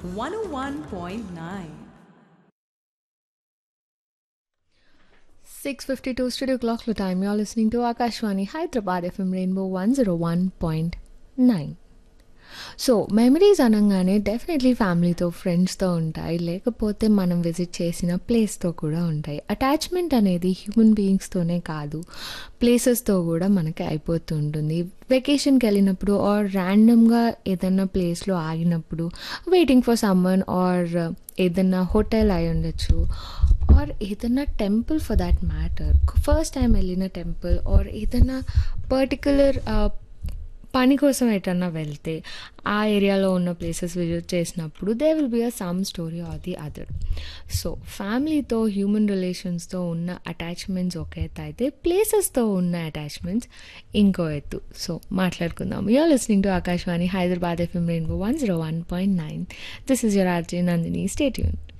101.9. 652 Studio Clock time. You're listening to Akashwani Hyderabad FM Rainbow 101.9. So memories అనగానే definitely ఫ్యామిలీతో ఫ్రెండ్స్తో ఉంటాయి లేకపోతే మనం విజిట్ చేసిన ప్లేస్తో కూడా ఉంటాయి అటాచ్మెంట్ అనేది హ్యూమన్ బీయింగ్స్తోనే కాదు ప్లేసెస్తో కూడా మనకి అయిపోతూ ఉంటుంది వెకేషన్కి వెళ్ళినప్పుడు ఆర్ ర్యాండమ్గా ఏదన్నా ప్లేస్లో ఆగినప్పుడు వెయిటింగ్ ఫర్ సమ్మన్ ఆర్ ఏదన్నా హోటల్ అయి ఉండొచ్చు ఆర్ ఏదన్నా temple for that matter first time వెళ్ళిన టెంపుల్ ఆర్ ఏదన్నా పర్టికులర్ పని కోసం ఎటన్నా వెళ్తే ఆ ఏరియాలో ఉన్న ప్లేసెస్ విజిట్ చేసినప్పుడు there will be a some story or the other so ఫ్యామిలీతో హ్యూమన్ రిలేషన్స్తో ఉన్న అటాచ్మెంట్స్ ఒక ఎత్తు అయితే ప్లేసెస్తో ఉన్న అటాచ్మెంట్స్ ఇంకో ఎత్తు సో మాట్లాడుకుందాం you're listening to Akashvani Hyderabad FM rainbow one zero one point nine this is your RJ Nandini stay tune